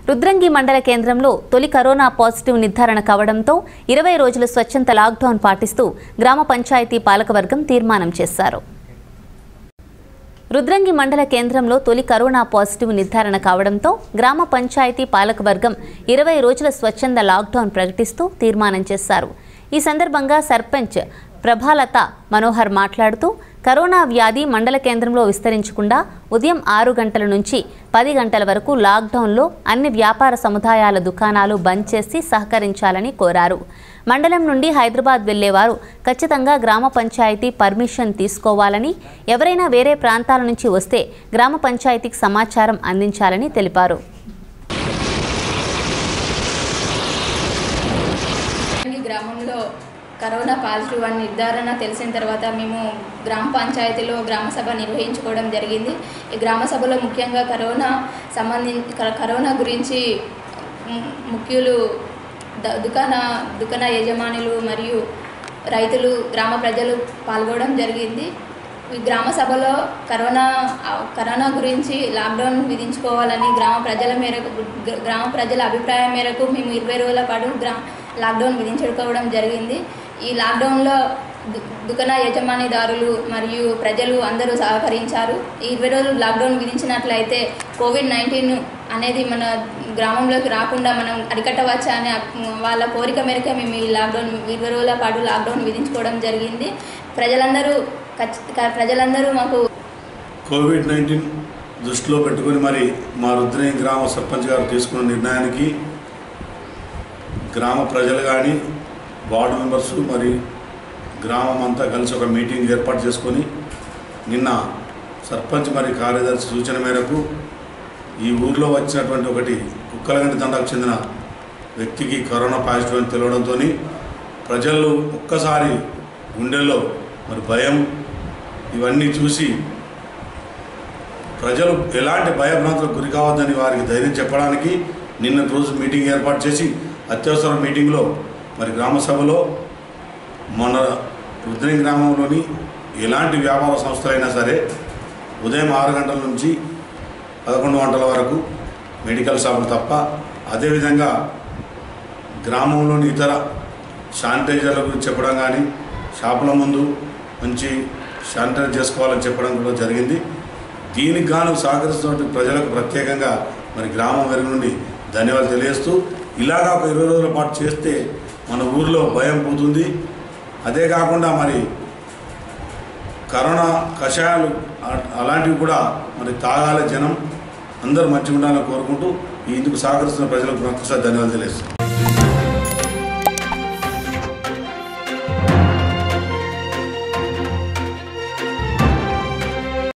రుద్రంగి మండల కేంద్రంలో తొలి కరోనా పాజిటివ్ నిర్ధారణ కావడంతో ఇరవై రోజుల స్వచ్ఛంద లాక్డౌన్ పాటిస్తూ గ్రామ పంచాయతీ పాలకవర్గం తీర్మానం చేశారు రుద్రంగి మండల కేంద్రంలో తొలి కరోనా పాజిటివ్ నిర్ధారణ కావడంతో గ్రామ పంచాయతీ పాలకవర్గం ఇరవై రోజుల స్వచ్ఛంద లాక్డౌన్ ప్రకటిస్తూ తీర్మానం చేశారు ఈ సందర్భంగా సర్పంచ్ ప్రభాలత మనోహర్ మాట్లాడుతూ కరోనా వ్యాధి మండల కేంద్రంలో విస్తరించకుండా ఉదయం ఆరు గంటల నుంచి పది గంటల వరకు లాక్డౌన్లో అన్ని వ్యాపార సముదాయాల దుకాణాలు బంద్ చేసి సహకరించాలని కోరారు మండలం నుండి హైదరాబాద్ వెళ్లేవారు ఖచ్చితంగా గ్రామ పంచాయతీ పర్మిషన్ తీసుకోవాలని ఎవరైనా వేరే ప్రాంతాల నుంచి వస్తే గ్రామ పంచాయతీకి సమాచారం అందించాలని తెలిపారు ఈ గ్రామంలో కరోనా పాజిటివ్ అని నిర్ధారణ తెలిసిన తర్వాత మేము గ్రామ పంచాయతీలో గ్రామ సభ నిర్వహించుకోవడం జరిగింది ఈ గ్రామ సభలో ముఖ్యంగా కరోనా సంబంధించి కరోనా గురించి ము- ముఖ్యులు ద- దుకాణ దుకాణ యజమానులు మరియు రైతులు గ్రామ ప్రజలు పాల్గొనడం జరిగింది ఈ గ్రామ సభలో కరోనా కరోనా గురించి లాక్డౌన్ విధించుకోవాలని గ్రామ ప్రజల మేరకు గ్ర- గ్రామ ప్రజల అభిప్రాయం మేరకు మేము ఇరవై రోజుల పాటు గ్రా లాక్డౌన్ విధించుకోవడం జరిగింది ఈ లాక్డౌన్లో దు- దుకాణ యజమానిదారులు మరియు ప్రజలు అందరూ సహకరించారు ఈ ఇరవై రోజులు లాక్డౌన్ విధించినట్లయితే కోవిడ్ నైన్టీన్ అనేది మన గ్రామంలోకి రాకుండా మనం అరికట్టవచ్చా అనే వాళ్ళ కోరిక మేరకే మేము ఈ లాక్డౌన్ ఇరవై రోజుల పాటు లాక్డౌన్ విధించుకోవడం జరిగింది ప్రజలందరూ ఖచ్చిత ప్రజలందరూ మాకు కోవిడ్ నైన్టీన్ దృష్టిలో పెట్టుకొని మరి మా రుద్రయ్య గ్రామ సర్పంచ్ గారు తీసుకున్న నిర్ణయానికి గ్రామ ప్రజలు కానీ వార్డు మెంబర్స్ మరి గ్రామం అంతా కలిసి ఒక మీటింగ్ ఏర్పాటు చేసుకొని నిన్న సర్పంచ్ మరి కార్యదర్శి సూచన మేరకు ఈ ఊర్లో వచ్చినటువంటి ఒకటి కుక్కలగంటి తండాకు చెందిన వ్యక్తికి కరోనా పాజిటివ్ అని తెలవడంతో ప్రజలు ఒక్కసారి గుండెల్లో మరి భయం ఇవన్నీ చూసి ప్రజలు ఎలాంటి భయభ్రాంతులకు గురి కావద్దని వారికి ధైర్యం చెప్పడానికి నిన్నటి రోజు మీటింగ్ ఏర్పాటు చేసి అత్యవసర మీటింగ్లో మరి గ్రామ సభలో మన రుద్రం గ్రామంలోని ఎలాంటి వ్యాపార సంస్థలైనా సరే ఉదయం ఆరు గంటల నుంచి పదకొండు గంటల వరకు మెడికల్ షాపులు తప్ప అదేవిధంగా గ్రామంలోని ఇతర శానిటైజర్ల గురించి చెప్పడం కానీ షాపుల ముందు మంచి శానిటైజ్ చేసుకోవాలని చెప్పడం కూడా జరిగింది దీనికి గాను సహకరిస్తున్న ప్రజలకు ప్రత్యేకంగా మరి గ్రామం వెలుగు నుండి ధన్యవాదాలు తెలియజేస్తూ ఇలాగా ఒక ఇరవై రోజుల పాటు చేస్తే మన ఊరిలో భయం పోతుంది అదే కాకుండా మరి కరోనా కషాయాలు అ- అలాంటివి కూడా మరి తాగాలి జనం అందరూ మంచిగా ఉండాలని కోరుకుంటూ ఈ ఇందుకు సహకరిస్తున్న ప్రజలకు మరొకసారి ధన్యవాదాలు తెలియజేస్తాను